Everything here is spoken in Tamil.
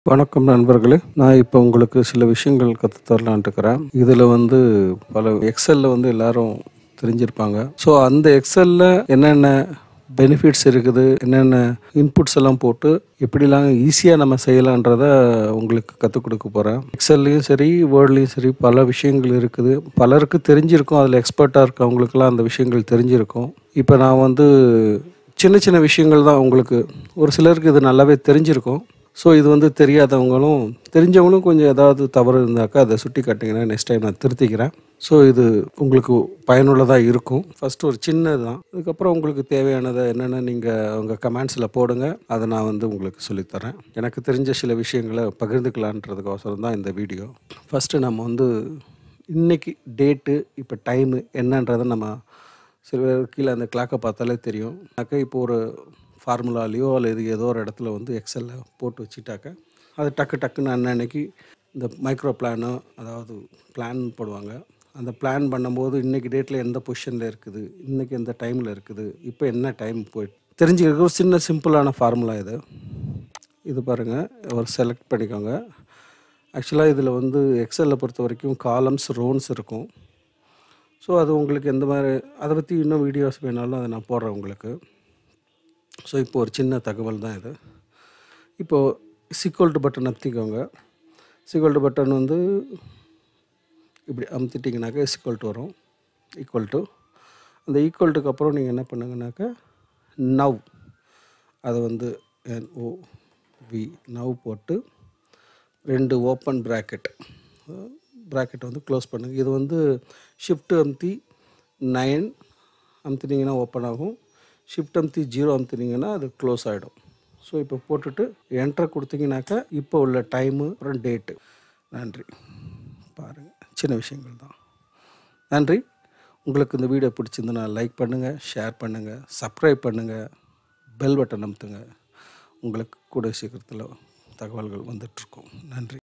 வணக்கம் நண்பர்களே நான் இப்போ உங்களுக்கு சில விஷயங்கள் கற்று தரலான்ட்டு இருக்கிறேன் இதில் வந்து பல எக்ஸலில் வந்து எல்லாரும் தெரிஞ்சிருப்பாங்க ஸோ அந்த எக்ஸலில் என்னென்ன பெனிஃபிட்ஸ் இருக்குது என்னென்ன இன்புட்ஸ் எல்லாம் போட்டு எப்படிலாம் ஈஸியாக நம்ம செய்யலான்றத உங்களுக்கு கற்றுக் கொடுக்க போகிறேன் எக்ஸல்லையும் சரி வேர்ட்லேயும் சரி பல விஷயங்கள் இருக்குது பலருக்கு தெரிஞ்சிருக்கும் அதில் எக்ஸ்பர்ட்டாக இருக்கவங்களுக்கெல்லாம் அந்த விஷயங்கள் தெரிஞ்சிருக்கும் இப்போ நான் வந்து சின்ன சின்ன விஷயங்கள் தான் உங்களுக்கு ஒரு சிலருக்கு இது நல்லாவே தெரிஞ்சிருக்கும் ஸோ இது வந்து தெரியாதவங்களும் தெரிஞ்சவங்களும் கொஞ்சம் ஏதாவது தவறு இருந்தாக்கா அதை சுட்டி காட்டிங்கன்னா நெக்ஸ்ட் டைம் நான் திருத்திக்கிறேன் ஸோ இது உங்களுக்கு பயனுள்ளதாக இருக்கும் ஃபஸ்ட்டு ஒரு சின்னது தான் அதுக்கப்புறம் உங்களுக்கு தேவையானதை என்னென்ன நீங்கள் உங்கள் கமெண்ட்ஸில் போடுங்க அதை நான் வந்து உங்களுக்கு சொல்லித்தரேன் எனக்கு தெரிஞ்ச சில விஷயங்களை பகிர்ந்துக்கலான்றதுக்கோசரம் தான் இந்த வீடியோ ஃபஸ்ட்டு நம்ம வந்து இன்னைக்கு டேட்டு இப்போ டைமு என்னன்றதை நம்ம சில பேர் கீழே அந்த கிளாக்கை பார்த்தாலே தெரியும் அக்கா இப்போ ஒரு ஃபார்முலாலேயோ அல்லது ஏதோ ஒரு இடத்துல வந்து எக்ஸலில் போட்டு வச்சுட்டாக்க அது டக்கு டக்குன்னு அன்னன்னைக்கு இந்த மைக்ரோ பிளானோ அதாவது பிளான் போடுவாங்க அந்த பிளான் பண்ணும்போது இன்றைக்கி டேட்டில் எந்த பொசிஷனில் இருக்குது இன்றைக்கி எந்த டைமில் இருக்குது இப்போ என்ன டைம் போயிட்டு தெரிஞ்சுக்கிறதுக்கு ஒரு சின்ன சிம்பிளான ஃபார்முலா இது இது பாருங்கள் ஒரு செலக்ட் பண்ணிக்கோங்க ஆக்சுவலாக இதில் வந்து எக்ஸலில் பொறுத்த வரைக்கும் காலம்ஸ் ரோன்ஸ் இருக்கும் ஸோ அது உங்களுக்கு எந்த மாதிரி அதை பற்றி இன்னும் வீடியோஸ் வேணாலும் அதை நான் போடுறேன் உங்களுக்கு ஸோ இப்போ ஒரு சின்ன தகவல் தான் இது இப்போது சிக்வல் டு பட்டன் அமுத்திக்கோங்க சிக்வல் டு பட்டன் வந்து இப்படி அமுத்திட்டிங்கனாக்கா சிக்வல் டு வரும் ஈக்குவல் டு அந்த ஈக்குவல் டுக்கு அப்புறம் நீங்கள் என்ன பண்ணுங்கனாக்கா நவ் அதை வந்து என்ஓ வி நவ் போட்டு ரெண்டு ஓப்பன் ப்ராக்கெட் ப்ராக்கெட் வந்து க்ளோஸ் பண்ணுங்க இது வந்து ஷிஃப்ட் அமுத்தி நைன் அமுத்தினீங்கன்னா ஓப்பன் ஆகும் ஷிஃப்ட் அமுத்தி ஜீரோ அமுத்தினீங்கன்னா அது க்ளோஸ் ஆகிடும் ஸோ இப்போ போட்டுட்டு என்ட்ரு கொடுத்தீங்கன்னாக்கா இப்போ உள்ள டைமு அப்புறம் டேட்டு நன்றி பாருங்கள் சின்ன விஷயங்கள் தான் நன்றி உங்களுக்கு இந்த வீடியோ பிடிச்சிருந்துன்னா லைக் பண்ணுங்கள் ஷேர் பண்ணுங்கள் சப்ஸ்கிரைப் பண்ணுங்கள் பெல் பட்டன் அமுத்துங்க உங்களுக்கு கூட சீக்கிரத்தில் தகவல்கள் வந்துட்டுருக்கும் நன்றி